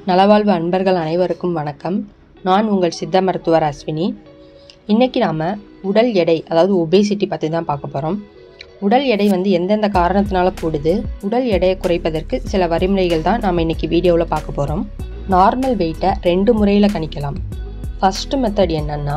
நலவாழ்வு அன்பர்கள் அனைவருக்கும் வணக்கம் நான் உங்கள் சித்த மருத்துவர் அஸ்வினி இன்னைக்கு நாம் உடல் எடை அதாவது ஒபேசிட்டி பற்றி தான் பார்க்க போகிறோம் உடல் எடை வந்து எந்தெந்த காரணத்தினால கூடுது உடல் எடையை குறைப்பதற்கு சில வழிமுறைகள் தான் நாம் இன்னைக்கு வீடியோவில் பார்க்க போகிறோம் நார்மல் வெயிட்டை ரெண்டு முறையில் கணிக்கலாம் ஃபஸ்ட்டு மெத்தட் என்னன்னா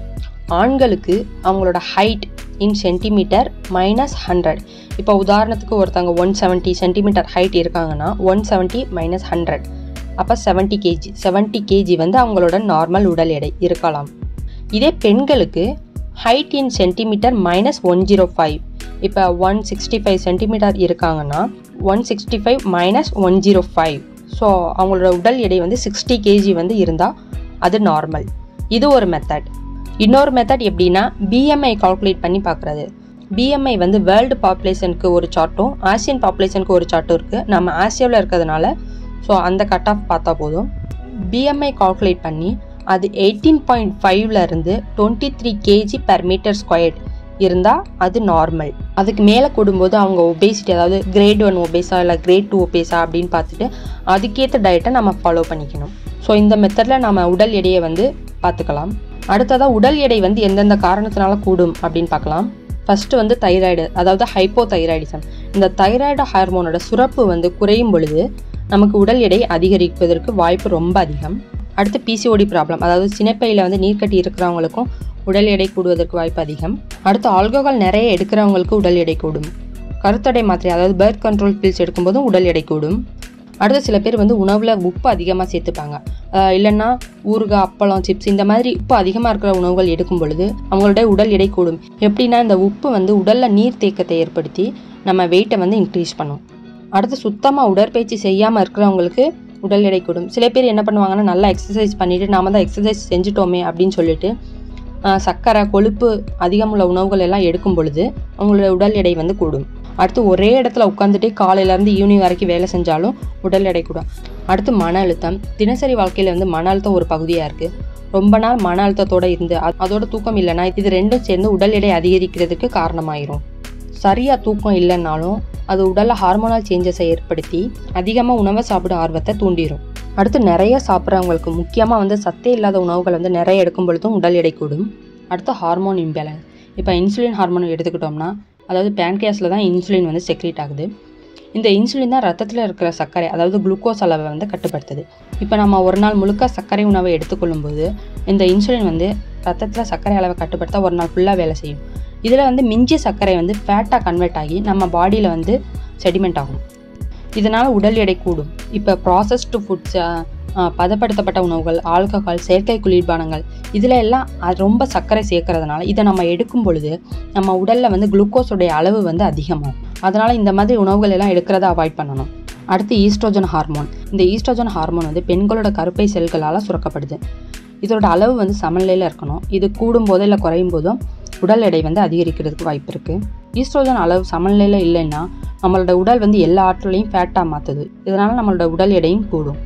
ஆண்களுக்கு அவங்களோட height in centimetre minus hundred இப்போ உதாரணத்துக்கு ஒருத்தவங்க ஒன் செவன்ட்டி சென்டிமீட்டர் ஹைட் இருக்காங்கன்னா ஒன் செவன்ட்டி மைனஸ் ஹண்ட்ரட் அப்போ செவன்ட்டி கேஜி செவன்ட்டி கேஜி வந்து அவங்களோட நார்மல் உடல் எடை இருக்கலாம் இதே பெண்களுக்கு height in centimetre minus one zero five இப்போ ஒன் சிக்ஸ்டி ஃபைவ் சென்டிமீட்டர் இருக்காங்கன்னா one sixty five minus one zero five so அவங்களோட உடல் எடை வந்து சிக்ஸ்டி கேஜி வந்து இருந்தால் அது நார்மல் இது ஒரு மெத்தட் இன்னொரு மெத்தட் எப்படின்னா பிஎம்ஐ கால்குலேட் பண்ணி பார்க்குறது பிஎம்ஐ வந்து வேர்ல்டு பாப்புலேஷனுக்கு ஒரு சார்ட்டும் ஆசியன் பாப்புலேஷனுக்கு ஒரு சார்ட்டும் இருக்குது நம்ம ஆசியாவில் இருக்கிறதுனால ஸோ அந்த கட் ஆஃப் பார்த்தா போதும் பிஎம்ஐ கால்குலேட் பண்ணி அது எயிட்டீன் பாயிண்ட் ஃபைவ்ல இருந்து twenty three KG per metre squared இருந்தால் அது நார்மல் அதுக்கு மேலே கூடும்போது அவங்க ஒபேசிட்டி அதாவது கிரேட் ஒன் ஒபேஸா இல்லை கிரேட் டூ ஒபேஸா அப்படின்னு பார்த்துட்டு அதுக்கேற்ற டயட்டை நம்ம ஃபாலோ பண்ணிக்கணும் ஸோ இந்த மெத்தடில் நம்ம உடல் எடையை வந்து பார்த்துக்கலாம் அடுத்ததாக உடல் எடை வந்து எந்தெந்த காரணத்தினால கூடும் அப்படின்னு பார்க்கலாம் ஃபஸ்ட்டு வந்து தைராய்டு அதாவது ஹைப்போ தைராய்டிசம் இந்த தைராய்டு ஹார்மோனோட சுரப்பு வந்து குறையும் பொழுது நமக்கு உடல் எடை அதிகரிப்பதற்கு வாய்ப்பு ரொம்ப அதிகம் அடுத்து பிசிஓடி ப்ராப்ளம் அதாவது சினைப்பையில் வந்து நீர்க்கட்டி இருக்கிறவங்களுக்கும் உடல் எடை கூடுவதற்கு வாய்ப்பு அதிகம் அடுத்து ஆல்கோகால் நிறைய எடுக்கிறவங்களுக்கு உடல் எடை கூடும் கருத்தடை மாத்திரை அதாவது பேர்த் கண்ட்ரோல் பில்ஸ் எடுக்கும்போதும் உடல் எடை கூடும் அடுத்து சில பேர் வந்து உணவில் உப்பு அதிகமாக சேர்த்துப்பாங்க இல்லைன்னா ஊறுகாய் அப்பளம் சிப்ஸ் இந்த மாதிரி உப்பு அதிகமாக இருக்கிற உணவுகள் எடுக்கும் பொழுது அவங்களுடைய உடல் எடை கூடும் எப்படின்னா இந்த உப்பு வந்து உடலில் நீர் தேக்கத்தை ஏற்படுத்தி நம்ம வெயிட்டை வந்து இன்க்ரீஸ் பண்ணும் அடுத்து சுத்தமாக உடற்பயிற்சி செய்யாமல் இருக்கிறவங்களுக்கு உடல் எடை கூடும் சில பேர் என்ன பண்ணுவாங்கன்னா நல்லா எக்ஸசைஸ் பண்ணிவிட்டு நாம தான் எக்ஸசைஸ் செஞ்சுட்டோமே அப்படின்னு சொல்லிட்டு சர்க்கரை கொழுப்பு அதிகமுள்ள உணவுகள் எல்லாம் எடுக்கும் பொழுது அவங்களோட உடல் எடை வந்து கூடும் அடுத்து ஒரே இடத்துல உட்காந்துட்டே காலையிலேருந்து ஈவினிங் வரைக்கும் வேலை செஞ்சாலும் உடல் எடை கூடும் அடுத்து மன அழுத்தம் தினசரி வாழ்க்கையில் வந்து மன அழுத்தம் ஒரு பகுதியாக இருக்குது ரொம்ப நாள் மன அழுத்தத்தோடு இருந்து அதோட தூக்கம் இல்லைன்னா இது ரெண்டும் சேர்ந்து உடல் எடை அதிகரிக்கிறதுக்கு காரணமாயிரும் சரியாக தூக்கம் இல்லைன்னாலும் அது உடலில் ஹார்மோனல் சேஞ்சஸை ஏற்படுத்தி அதிகமாக உணவை சாப்பிட ஆர்வத்தை தூண்டிடும் அடுத்து நிறைய சாப்பிட்றவங்களுக்கு முக்கியமாக வந்து சத்தே இல்லாத உணவுகள் வந்து நிறைய எடுக்கும் பொழுதும் உடல் எடை கூடும் அடுத்து ஹார்மோன் இம்பேலன்ஸ் இப்போ இன்சுலின் ஹார்மோன் எடுத்துக்கிட்டோம்னா அதாவது பேன்கியாஸில் தான் இன்சுலின் வந்து செக்ரேட் ஆகுது இந்த இன்சுலின் தான் ரத்தத்தில் இருக்கிற சர்க்கரை அதாவது குளுக்கோஸ் அளவை வந்து கட்டுப்படுத்துது இப்போ நம்ம ஒரு நாள் முழுக்க சர்க்கரை உணவை எடுத்துக்கொள்ளும் போது இந்த இன்சுலின் வந்து ரத்தத்தில் சர்க்கரை அளவை கட்டுப்படுத்த ஒரு நாள் ஃபுல்லாக வேலை செய்யும் இதில் வந்து மிஞ்சிய சர்க்கரை வந்து ஃபேட்டாக கன்வெர்ட் ஆகி நம்ம பாடியில் வந்து செடிமெண்ட் ஆகும் இதனால் உடல் எடை கூடும் இப்போ ப்ராசஸ்டு ஃபுட்ஸ் பதப்படுத்தப்பட்ட உணவுகள் ஆல்கஹால் செயற்கை குளிர்பானங்கள் இதில் எல்லாம் அது ரொம்ப சர்க்கரை சேர்க்கறதுனால இதை நம்ம எடுக்கும் பொழுது நம்ம உடலில் வந்து குளுக்கோஸோடைய அளவு வந்து அதிகமாகும் அதனால் இந்த மாதிரி உணவுகள் எல்லாம் எடுக்கிறத அவாய்ட் பண்ணணும் அடுத்து ஈஸ்ட்ரோஜன் ஹார்மோன் இந்த ஈஸ்ட்ரோஜன் ஹார்மோன் வந்து பெண்களோட கருப்பை செல்களால் சுரக்கப்படுது இதோட அளவு வந்து சமநிலையில் இருக்கணும் இது கூடும் போதோ இல்லை குறையும் போதோ உடல் எடை வந்து அதிகரிக்கிறதுக்கு வாய்ப்பு இருக்குது ஈஸ்ட்ரோஜன் அளவு சமநிலையில் இல்லைன்னா நம்மளோட உடல் வந்து எல்லா ஆற்றலையும் ஃபேட்டாக மாற்றுது இதனால் நம்மளோட உடல் எடையும் கூடும்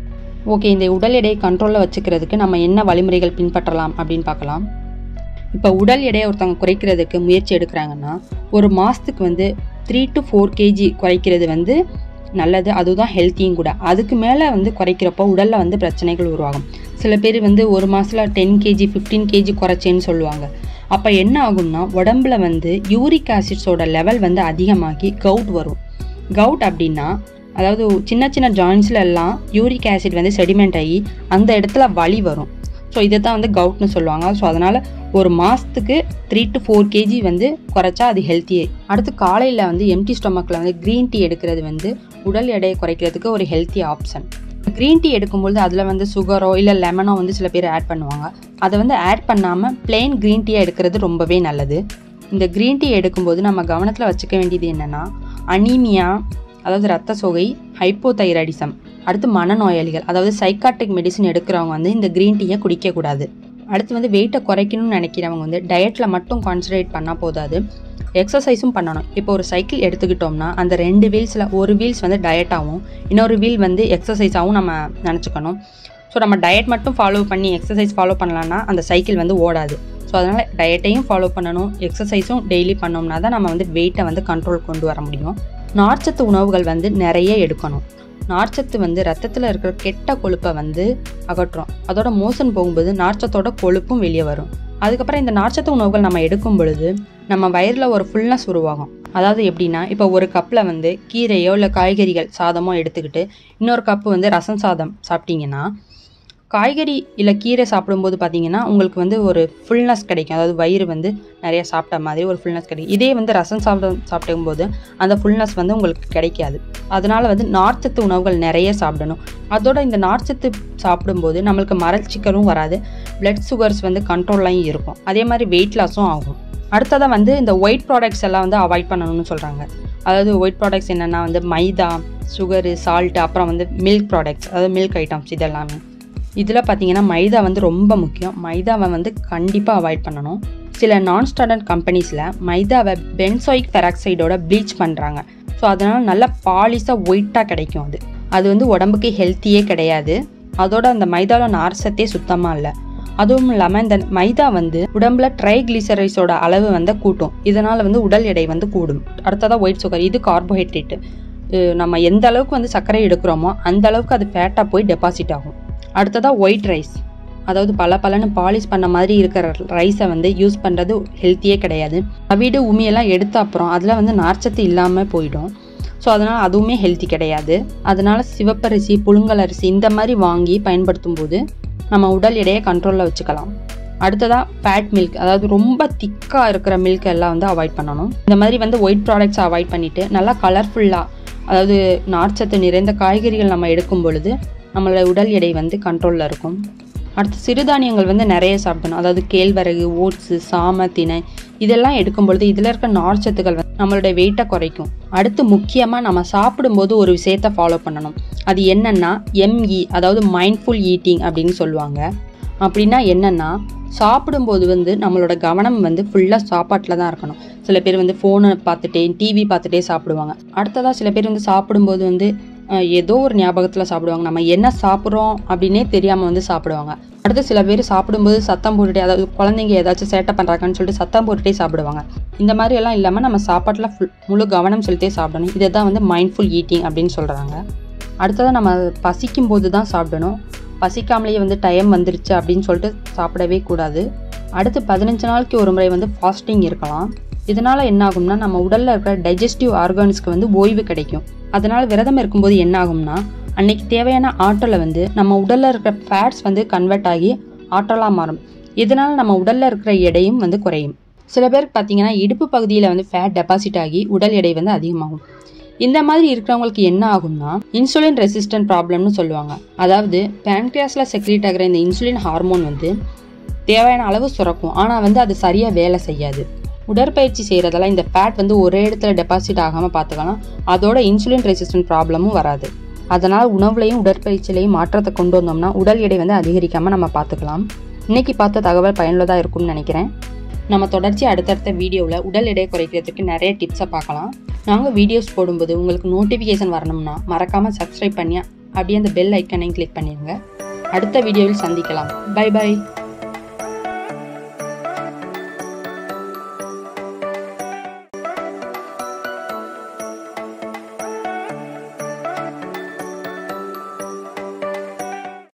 ஓகே இந்த உடல் எடையை கண்ட்ரோலில் வச்சுக்கிறதுக்கு நம்ம என்ன வழிமுறைகள் பின்பற்றலாம் அப்படின்னு பார்க்கலாம் இப்போ உடல் எடையை ஒருத்தவங்க குறைக்கிறதுக்கு முயற்சி எடுக்கிறாங்கன்னா ஒரு மாதத்துக்கு வந்து த்ரீ டு ஃபோர் கேஜி குறைக்கிறது வந்து நல்லது அதுதான் ஹெல்த்தியும் கூட அதுக்கு மேலே வந்து குறைக்கிறப்போ உடலில் வந்து பிரச்சனைகள் உருவாகும் சில பேர் வந்து ஒரு மாதத்தில் டென் கேஜி ஃபிஃப்டீன் கேஜி குறைச்சேன்னு சொல்லுவாங்க அப்போ என்ன ஆகும்னா உடம்புல வந்து யூரிக் ஆசிட்ஸோட லெவல் வந்து அதிகமாகி கவுட் வரும் கவுட் அப்படின்னா அதாவது சின்ன சின்ன ஜாயின்ஸ்ல எல்லாம் யூரிக் ஆசிட் வந்து செடிமெண்ட் ஆகி அந்த இடத்துல வலி வரும் ஸோ இதை தான் வந்து கவுட்னு சொல்லுவாங்க ஸோ அதனால் ஒரு மாதத்துக்கு த்ரீ டு ஃபோர் கேஜி வந்து குறைச்சா அது ஹெல்த்தியே அடுத்து காலையில் வந்து எம்டி ஸ்டொமக்கில் வந்து க்ரீன் டீ எடுக்கிறது வந்து உடல் எடையை குறைக்கிறதுக்கு ஒரு ஹெல்த்தி ஆப்ஷன் க்ரீன் டீ எடுக்கும்பொழுது அதில் வந்து சுகரோ இல்லை லெமனோ வந்து சில பேர் ஆட் பண்ணுவாங்க அதை வந்து ஆட் பண்ணாமல் பிளெயின் க்ரீன் டீயாக எடுக்கிறது ரொம்பவே நல்லது இந்த க்ரீன் டீ எடுக்கும்போது நம்ம கவனத்தில் வச்சுக்க வேண்டியது என்னென்னா அனீமியா அதாவது ரத்த சோகை ஹைப்போதைராய்டிசம் அடுத்து மனநோயாளிகள் அதாவது சைக்காட்ரிக் மெடிசன் எடுக்கிறவங்க வந்து இந்த க்ரீன் டீயை குடிக்கக்கூடாது அடுத்து வந்து வெயிட்டை குறைக்கணும்னு நினைக்கிறவங்க வந்து டயட்டில் மட்டும் கான்சன்ட்ரேட் பண்ணால் போதாது எக்ஸசைஸும் பண்ணணும் இப்போ ஒரு சைக்கிள் எடுத்துக்கிட்டோம்னா அந்த ரெண்டு வீல்ஸில் ஒரு வீல்ஸ் வந்து டயட்டாகவும் இன்னொரு வீல் வந்து எக்ஸசைஸாகவும் நம்ம நினச்சிக்கணும் ஸோ நம்ம டயட் மட்டும் ஃபாலோ பண்ணி எக்ஸசைஸ் ஃபாலோ பண்ணலான்னா அந்த சைக்கிள் வந்து ஓடாது ஸோ அதனால் டயட்டையும் ஃபாலோ பண்ணணும் எக்ஸசைஸும் டெய்லி பண்ணோம்னா தான் நம்ம வந்து வெயிட்டை வந்து கண்ட்ரோல் கொண்டு வர முடியும் நார்ச்சத்து உணவுகள் வந்து நிறைய எடுக்கணும் நார்ச்சத்து வந்து ரத்தத்தில் இருக்கிற கெட்ட கொழுப்பை வந்து அகற்றும் அதோட மோசன் போகும்போது நார்ச்சத்தோட கொழுப்பும் வெளியே வரும் அதுக்கப்புறம் இந்த நார்ச்சத்து உணவுகள் நம்ம எடுக்கும் பொழுது நம்ம வயிறில் ஒரு ஃபுல்னஸ் உருவாகும் அதாவது எப்படின்னா இப்போ ஒரு கப்பில் வந்து கீரையோ இல்லை காய்கறிகள் சாதமோ எடுத்துக்கிட்டு இன்னொரு கப்பு வந்து ரசம் சாதம் சாப்பிட்டீங்கன்னா காய்கறி இல்லை கீரை சாப்பிடும்போது பார்த்தீங்கன்னா உங்களுக்கு வந்து ஒரு ஃபுல்னஸ் கிடைக்கும் அதாவது வயிறு வந்து நிறைய சாப்பிட்ட மாதிரி ஒரு ஃபுல்னஸ் கிடைக்கும் இதே வந்து ரசம் சாப்பிட சாப்பிடும்போது அந்த ஃபுல்னஸ் வந்து உங்களுக்கு கிடைக்காது அதனால் வந்து நார்ச்சத்து உணவுகள் நிறைய சாப்பிடணும் அதோட இந்த நார்ச்சத்து சாப்பிடும்போது நம்மளுக்கு மரச்சிக்கலும் வராது பிளட் சுகர்ஸ் வந்து கண்ட்ரோல்லையும் இருக்கும் அதே மாதிரி வெயிட் லாஸும் ஆகும் அடுத்ததாக வந்து இந்த ஒயிட் ப்ராடக்ட்ஸ் எல்லாம் வந்து அவாய்ட் பண்ணணும்னு சொல்கிறாங்க அதாவது ஒயிட் ப்ராடக்ட்ஸ் என்னென்னா வந்து மைதா சுகரு சால்ட்டு அப்புறம் வந்து மில்க் ப்ராடக்ட்ஸ் அதாவது மில்க் ஐட்டம்ஸ் இதெல்லாமே இதில் பார்த்தீங்கன்னா மைதா வந்து ரொம்ப முக்கியம் மைதாவை வந்து கண்டிப்பாக அவாய்ட் பண்ணணும் சில நான் ஸ்டாண்டர்ட் கம்பெனிஸில் மைதாவை பென்சாயிக் பெராக்சைடோட ப்ளீச் பண்ணுறாங்க ஸோ அதனால் நல்ல பாலிஷாக ஒயிட்டாக கிடைக்கும் அது அது வந்து உடம்புக்கு ஹெல்த்தியே கிடையாது அதோட அந்த மைதாவில் நார்சத்தே சுத்தமாக இல்லை அதுவும் இல்லாமல் இந்த மைதா வந்து உடம்புல ட்ரைக்ளிசரைஸோட அளவு வந்து கூட்டும் இதனால் வந்து உடல் எடை வந்து கூடும் அடுத்ததாக ஒயிட் சுகர் இது கார்போஹைட்ரேட்டு நம்ம எந்த அளவுக்கு வந்து சர்க்கரை எடுக்கிறோமோ அந்த அளவுக்கு அது ஃபேட்டாக போய் டெபாசிட் ஆகும் அடுத்ததாக ஒயிட் ரைஸ் அதாவது பல பலன்னு பாலிஷ் பண்ண மாதிரி இருக்கிற ரைஸை வந்து யூஸ் பண்ணுறது ஹெல்த்தியே கிடையாது வீடு உமியெல்லாம் எடுத்த அப்புறம் அதில் வந்து நார்ச்சத்து இல்லாமல் போயிடும் ஸோ அதனால் அதுவுமே ஹெல்த்தி கிடையாது அதனால் சிவப்பரிசி புழுங்கலரிசி இந்த மாதிரி வாங்கி பயன்படுத்தும் போது நம்ம உடல் எடையை கண்ட்ரோலில் வச்சுக்கலாம் அடுத்ததாக ஃபேட் மில்க் அதாவது ரொம்ப திக்காக இருக்கிற மில்க் எல்லாம் வந்து அவாய்ட் பண்ணணும் இந்த மாதிரி வந்து ஒயிட் ப்ராடக்ட்ஸ் அவாய்ட் பண்ணிவிட்டு நல்லா கலர்ஃபுல்லாக அதாவது நார்ச்சத்து நிறைந்த காய்கறிகள் நம்ம எடுக்கும் பொழுது நம்மளோட உடல் எடை வந்து கண்ட்ரோலில் இருக்கும் அடுத்து சிறுதானியங்கள் வந்து நிறைய சாப்பிடணும் அதாவது கேழ்வரகு ஓட்ஸு சாம திணை இதெல்லாம் எடுக்கும் பொழுது இதில் இருக்க நார்ச்சத்துக்கள் வந்து நம்மளுடைய வெயிட்டை குறைக்கும் அடுத்து முக்கியமாக நம்ம சாப்பிடும்போது ஒரு விஷயத்தை ஃபாலோ பண்ணணும் அது என்னென்னா எம்இ அதாவது மைண்ட்ஃபுல் ஈட்டிங் அப்படின்னு சொல்லுவாங்க அப்படின்னா என்னென்னா சாப்பிடும்போது வந்து நம்மளோட கவனம் வந்து ஃபுல்லாக சாப்பாட்டில் தான் இருக்கணும் சில பேர் வந்து ஃபோனை பார்த்துட்டே டிவி பார்த்துட்டே சாப்பிடுவாங்க அடுத்ததாக சில பேர் வந்து சாப்பிடும்போது வந்து ஏதோ ஒரு ஞாபகத்தில் சாப்பிடுவாங்க நம்ம என்ன சாப்பிட்றோம் அப்படின்னே தெரியாமல் வந்து சாப்பிடுவாங்க அடுத்து சில பேர் சாப்பிடும்போது சத்தம் போட்டுட்டே அதாவது குழந்தைங்க ஏதாச்சும் சேட்டை பண்ணுறாங்கன்னு சொல்லிட்டு சத்தம் போட்டுட்டே சாப்பிடுவாங்க இந்த மாதிரி எல்லாம் இல்லாமல் நம்ம சாப்பாட்டில் ஃபுல் முழு கவனம் செலுத்தே சாப்பிடணும் இதை தான் வந்து மைண்ட்ஃபுல் ஈட்டிங் அப்படின்னு சொல்கிறாங்க அடுத்ததாக நம்ம பசிக்கும் போது தான் சாப்பிடணும் பசிக்காமலேயே வந்து டைம் வந்துருச்சு அப்படின்னு சொல்லிட்டு சாப்பிடவே கூடாது அடுத்து பதினஞ்சு நாளைக்கு ஒரு முறை வந்து ஃபாஸ்டிங் இருக்கலாம் இதனால் என்ன ஆகும்னா நம்ம உடலில் இருக்கிற டைஜஸ்டிவ் ஆர்கான்ஸ்க்கு வந்து ஓய்வு கிடைக்கும் அதனால் விரதம் இருக்கும்போது என்ன ஆகும்னா அன்னைக்கு தேவையான ஆற்றலை வந்து நம்ம உடலில் இருக்கிற ஃபேட்ஸ் வந்து கன்வெர்ட் ஆகி ஆற்றலாக மாறும் இதனால் நம்ம உடலில் இருக்கிற எடையும் வந்து குறையும் சில பேருக்கு பார்த்தீங்கன்னா இடுப்பு பகுதியில் வந்து ஃபேட் டெபாசிட் ஆகி உடல் எடை வந்து அதிகமாகும் இந்த மாதிரி இருக்கிறவங்களுக்கு என்ன ஆகும்னா இன்சுலின் ரெசிஸ்டன்ட் ப்ராப்ளம்னு சொல்லுவாங்க அதாவது பேன்க்ரியாஸில் செக்ரேட் ஆகிற இந்த இன்சுலின் ஹார்மோன் வந்து தேவையான அளவு சுரக்கும் ஆனால் வந்து அது சரியாக வேலை செய்யாது உடற்பயிற்சி செய்கிறதெல்லாம் இந்த ஃபேட் வந்து ஒரே இடத்துல டெபாசிட் ஆகாமல் பார்த்துக்கலாம் அதோட இன்சுலின் ரெசிஸ்டன்ட் ப்ராப்ளமும் வராது அதனால் உணவுலையும் உடற்பயிற்சியிலையும் மாற்றத்தை கொண்டு வந்தோம்னா உடல் எடை வந்து அதிகரிக்காமல் நம்ம பார்த்துக்கலாம் இன்னைக்கு பார்த்த தகவல் பயனுள்ளதாக இருக்கும்னு நினைக்கிறேன் நம்ம தொடர்ச்சி அடுத்தடுத்த வீடியோவில் உடல் எடை குறைக்கிறதுக்கு நிறைய டிப்ஸை பார்க்கலாம் நாங்கள் வீடியோஸ் போடும்போது உங்களுக்கு நோட்டிஃபிகேஷன் வரணும்னா மறக்காமல் சப்ஸ்கிரைப் பண்ணி அப்படியே அந்த பெல் ஐக்கனையும் கிளிக் பண்ணிடுங்க அடுத்த வீடியோவில் சந்திக்கலாம் பை பை